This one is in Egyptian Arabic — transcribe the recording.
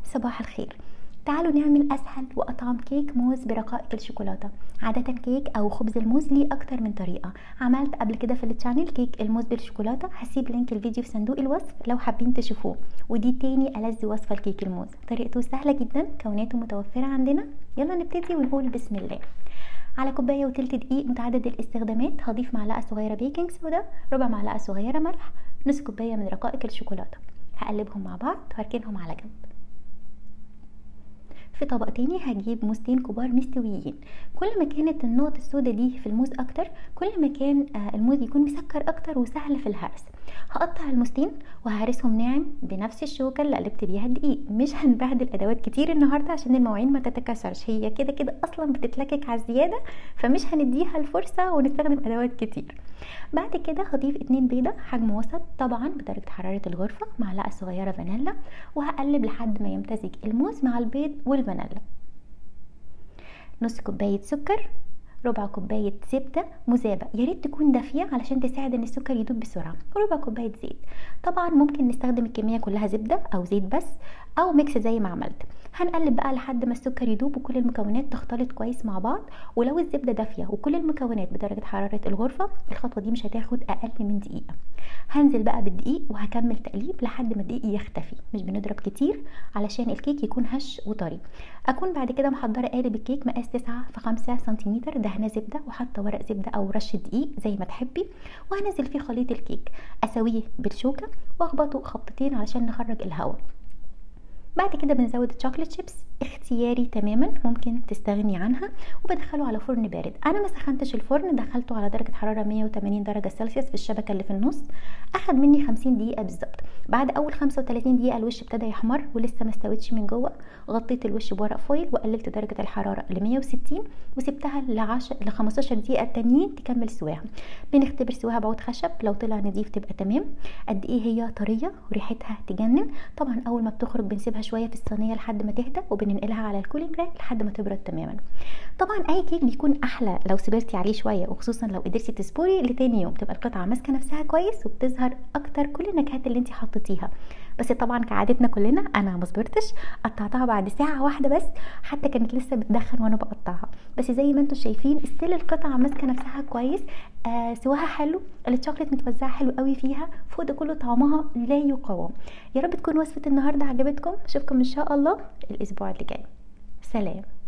صباح الخير تعالوا نعمل اسهل واطعم كيك موز برقائق الشوكولاته عاده كيك او خبز الموز ليه اكتر من طريقه عملت قبل كده في التشانل كيك الموز بالشوكولاته هسيب لينك الفيديو في صندوق الوصف لو حابين تشوفوه ودي تاني ألذ وصفه لكيك الموز طريقته سهله جدا مكوناته متوفره عندنا يلا نبتدي ونقول بسم الله على كوبايه وتلت دقيق متعدد الاستخدامات هضيف معلقه صغيره بيكنج صودا ربع معلقه صغيره ملح نص كوبايه من رقائق الشوكولاته هقلبهم مع بعض واركنهم على جنب في طبق تاني هجيب موزتين كبار مستويين كل ما كانت النقط السوداء دي في الموز اكتر كل ما كان الموز يكون مسكر اكتر وسهل في الهرس هقطع الموزتين وهرسهم ناعم بنفس الشوكه اللي قلبت بيها الدقيق مش هنبهدل ادوات كتير النهارده عشان المواعين ما تتكسرش هي كده كده اصلا بتتلكك على الزياده فمش هنديها الفرصه ونستخدم ادوات كتير بعد كده هضيف اتنين بيضه حجم وسط طبعا بدرجه حراره الغرفه معلقه صغيره فانيلا وهقلب لحد ما يمتزج الموز مع البيض والفانيلا نص كوبايه سكر ربع كوبايه زبده مذابه يا ريت تكون دافيه علشان تساعد ان السكر يدوب بسرعه وربع كوبايه زيت طبعا ممكن نستخدم الكميه كلها زبده او زيت بس او ميكس زي ما عملت هنقلب بقى لحد ما السكر يدوب وكل المكونات تختلط كويس مع بعض ولو الزبده دافيه وكل المكونات بدرجه حراره الغرفه الخطوه دي مش هتاخد اقل من دقيقه هنزل بقى بالدقيق وهكمل تقليب لحد ما الدقيق يختفي مش بنضرب كتير علشان الكيك يكون هش وطري اكون بعد كده محضره قالب الكيك مقاس 9 في 5 سنتيمتر دهنه زبده وحاطه ورق زبده او رشه دقيق زي ما تحبي وهنزل فيه خليط الكيك اسويه بالشوكه واخبطه خبطتين علشان نخرج الهواء بعد كده بنزود الشوكليت شيبس اختياري تماما ممكن تستغني عنها وبدخله على فرن بارد انا ما سخنتش الفرن دخلته على درجه حراره 180 درجه سلسيوس في الشبكه اللي في النص اخد مني 50 دقيقه بالظبط بعد اول 35 دقيقه الوش ابتدى يحمر ولسه ما استوتش من جوه غطيت الوش بورق فويل وقللت درجه الحراره ل 160 وسبتها ل 10 ل 15 دقيقه التانيين تكمل سواها بنختبر سواها بعود خشب لو طلع نضيف تبقى تمام قد ايه هي طريه وريحتها تجنن طبعا اول ما بتخرج بنسيبها شويه في الصينيه لحد ما تهدى وبننقلها على الكولينج راك لحد ما تبرد تماما طبعا اي كيك بيكون احلى لو صبرتي عليه شويه وخصوصا لو قدرتي تصبري لتاني يوم تبقى القطعه ماسكه نفسها كويس وبتظهر اكتر كل النكهات اللي انت حطيتيها بس طبعا كعادتنا كلنا انا ما صبرتش قطعتها بعد ساعه واحده بس حتى كانت لسه بتدخن وانا بقطعها بس زي ما انتم شايفين استيل القطعه ماسكه نفسها كويس آه سواها حلو الشوكليت متوزعه حلو قوي فيها فوق ده كله طعمها لا يقاوم يا رب تكون وصفه النهارده عجبتكم اشوفكم ان شاء الله الاسبوع اللي جاي سلام